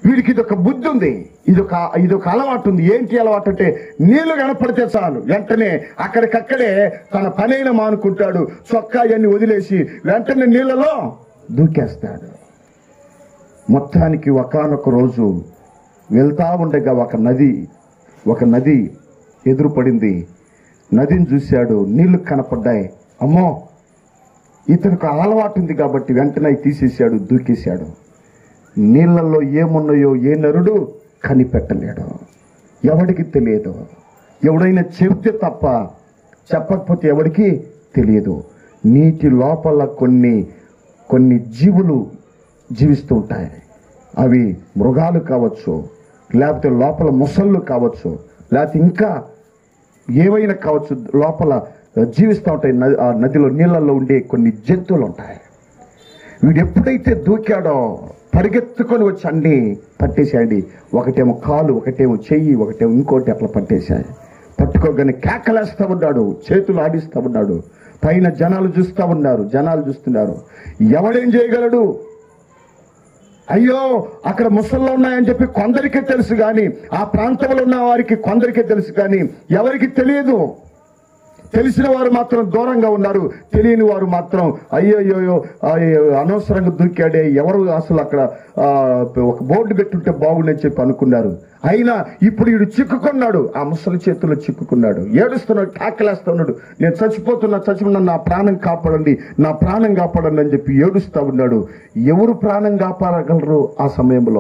వీడికి ఇదొక బుద్ధి ఉంది ఇదొక ఇదొక అలవాటు ఉంది ఏంటి అలవాటు అంటే నీళ్లు కనపడితే చాలు వెంటనే అక్కడికక్కడే తన పనైన మానుకుంటాడు చొక్కా ఇవన్నీ వదిలేసి వెంటనే నీళ్ళలో దూకేస్తాడు మొత్తానికి ఒకానొక రోజు వెళ్తా ఉండగా ఒక నది ఒక నది ఎదురుపడింది నదిని చూశాడు నీళ్లు కనపడ్డాయి అమ్మో ఇతనికి అలవాటు ఉంది కాబట్టి వెంటనే అవి తీసేశాడు దూకేశాడు నీళ్ళల్లో ఏమున్నాయో ఏ నరుడు కనిపెట్టలేడు ఎవడికి తెలియదు ఎవడైనా చెబితే తప్ప చెప్పకపోతే ఎవడికి తెలియదు నీటి లోపల కొన్ని కొన్ని జీవులు జీవిస్తూ ఉంటాయి అవి మృగాలు కావచ్చు లేకపోతే లోపల ముసళ్ళు కావచ్చు లేకపోతే ఇంకా ఏవైనా కావచ్చు లోపల జీవిస్తూ ఉంటాయి నది- ఆ నదిలో నీళ్ళల్లో ఉండే కొన్ని జంతువులు ఉంటాయి వీడు ఎప్పుడైతే దూకాడో పరిగెత్తుకొని వచ్చి అన్ని పట్టేశాయండి ఒకటేమో కాలు ఒకటేమో చెయ్యి ఒకటేమో ఇంకోటి అట్లా పట్టేశాయి పట్టుకోగానే కేకలేస్తా ఉన్నాడు చేతులు ఆడిస్తా ఉన్నాడు పైన జనాలు చూస్తా ఉన్నారు జనాలు చూస్తున్నారు ఎవడేం చేయగలడు అయ్యో అక్కడ ముసళ్ళు ఉన్నాయని చెప్పి కొందరికే తెలుసు కానీ ఆ ప్రాంతంలో ఉన్న వారికి కొందరికే తెలుసు కానీ ఎవరికి తెలియదు తెలిసిన వారు మాత్రం దూరంగా ఉన్నారు తెలియని వారు మాత్రం అయ్యోయ్యో అనవసరంగా దూకాడే ఎవరు అసలు అక్కడ ఆ, ఒక బోర్డు పెట్టుంటే బాగుండని చెప్పి అనుకున్నారు అయినా ఇప్పుడు వీడు చిక్కుకున్నాడు ఆ ముసలి చేతుల్లో చిక్కుకున్నాడు ఏడుస్తున్నాడు కాకలేస్తున్నాడు నేను చచ్చిపోతున్నా చచ్చిపోతున్నా నా ప్రాణం కాపాడండి నా ప్రాణం కాపాడండి అని చెప్పి ఏడుస్తా ఉన్నాడు ఎవరు ప్రాణం కాపాడగలరు ఆ సమయంలో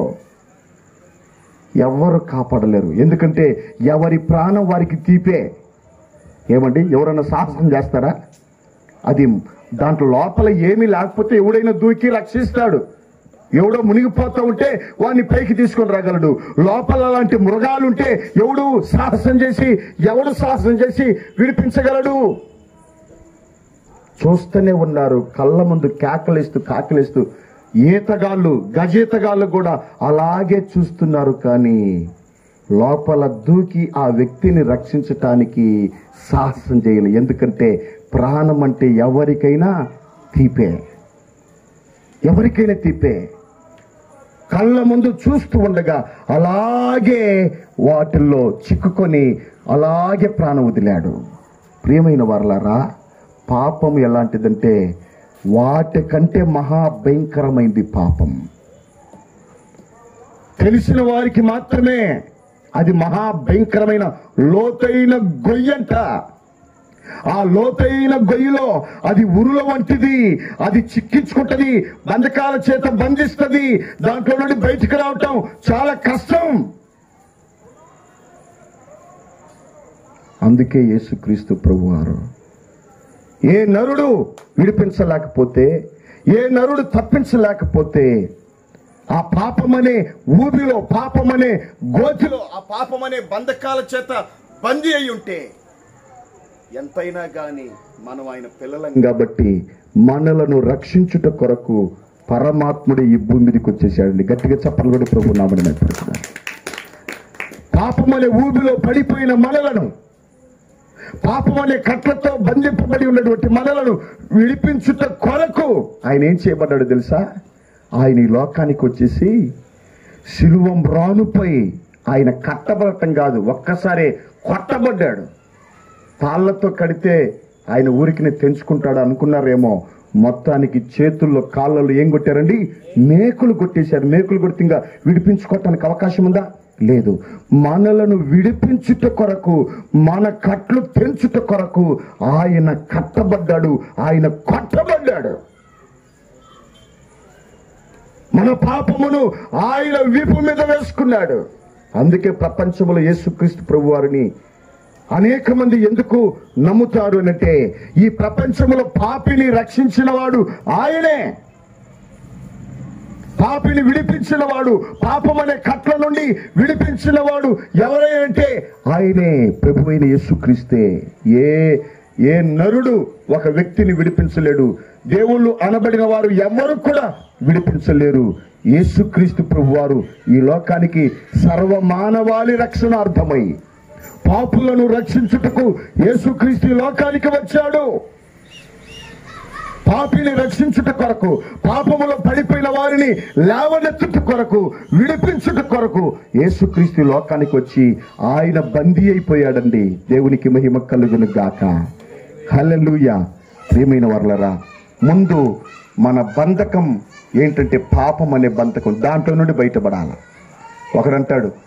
ఎవరు కాపాడలేరు ఎందుకంటే ఎవరి ప్రాణం వారికి తీపే ఏమండి ఎవరైనా సాహసం చేస్తారా అది దాంట్లో లోపల ఏమీ లేకపోతే ఎవడైనా దూకి రక్షిస్తాడు ఎవడో మునిగిపోతా ఉంటే వాడిని పైకి తీసుకొని రాగలడు లోపల అలాంటి మృగాలు ఉంటే ఎవడు సాహసం చేసి ఎవడు సాహసం చేసి విడిపించగలడు చూస్తూనే ఉన్నారు కళ్ళ ముందు కేకలేస్తూ కాకలేస్తూ ఈతగాళ్ళు గజీతగాళ్ళు కూడా అలాగే చూస్తున్నారు కానీ లోపల దూకి ఆ వ్యక్తిని రక్షించటానికి సాహసం చేయాలి ఎందుకంటే ప్రాణం అంటే ఎవరికైనా తీపే ఎవరికైనా తీపే కళ్ళ ముందు చూస్తూ ఉండగా అలాగే వాటిల్లో చిక్కుకొని అలాగే ప్రాణం వదిలాడు ప్రియమైన వారలారా పాపం ఎలాంటిదంటే వాటికంటే మహా భయంకరమైంది పాపం తెలిసిన వారికి మాత్రమే అది మహా భయంకరమైన లోతైన గొయ్యంట ఆ లోతైన గొయ్యిలో అది ఉరుల వంటిది అది చిక్కించుకుంటది బంధకాల చేత బంధిస్తుంది దాంట్లో నుండి బయటికి రావటం చాలా కష్టం అందుకే యేసుక్రీస్తు ప్రభువారు ఏ నరుడు విడిపించలేకపోతే ఏ నరుడు తప్పించలేకపోతే ఆ పాపమనే ఊబిలో పాపమనే గోతిలో ఆ పాపమనే బంధకాల చేత బందీ అయి ఉంటే ఎంతైనా గాని మనం ఆయన పిల్లలం కాబట్టి మనలను రక్షించుట కొరకు పరమాత్ముడు ఈ భూమి మీదకి వచ్చేసాడండి గట్టిగా చెప్పలు కూడా ప్రభు నామని నేర్పడుతున్నారు పాపమనే ఊబిలో పడిపోయిన మనలను పాపం అనే కట్లతో బంధింపబడి ఉన్నటువంటి మనలను విడిపించుట కొరకు ఆయన ఏం చేయబడ్డాడు తెలుసా ఆయన ఈ లోకానికి వచ్చేసి శిలువం రానుపై ఆయన కట్టబడటం కాదు ఒక్కసారి కొట్టబడ్డాడు తాళ్లతో కడితే ఆయన ఊరికి తెంచుకుంటాడు అనుకున్నారేమో మొత్తానికి చేతుల్లో కాళ్ళలో ఏం కొట్టారండి మేకులు కొట్టేశారు మేకులు కొడితే ఇంకా విడిపించుకోవటానికి అవకాశం ఉందా లేదు మనలను విడిపించుట కొరకు మన కట్లు తెంచుట కొరకు ఆయన కట్టబడ్డాడు ఆయన కొట్టబడ్డాడు మన పాపమును ఆయన వీపు మీద వేసుకున్నాడు అందుకే ప్రపంచంలో యేసుక్రీస్తు ప్రభు వారిని అనేక మంది ఎందుకు నమ్ముతారు అంటే ఈ ప్రపంచంలో పాపిని రక్షించిన వాడు ఆయనే పాపిని విడిపించిన వాడు పాపం అనే కట్ల నుండి విడిపించిన వాడు ఎవరై అంటే ఆయనే ప్రభు అయిన యేసుక్రీస్తే ఏ ఏ నరుడు ఒక వ్యక్తిని విడిపించలేడు దేవుళ్ళు అనబడిన వారు ఎవరు కూడా విడిపించలేరు యేసుక్రీస్తు ప్రభు వారు ఈ లోకానికి సర్వమానవాళి రక్షణార్థమై పాపులను రక్షించుటకు యేసుక్రీస్తు ఈ లోకానికి వచ్చాడు పాపిని రక్షించుట కొరకు పాపములో పడిపోయిన వారిని లేవనెత్తుట కొరకు విడిపించుట కొరకు యేసుక్రీస్తు ఈ లోకానికి వచ్చి ఆయన బందీ అయిపోయాడండి దేవునికి మహిమ కలుగును గాక హల్లెలూయా ప్రియమైన వర్లరా ముందు మన బంధకం ఏంటంటే పాపం అనే బంధకం దాంట్లో నుండి బయటపడాలి ఒకడంటాడు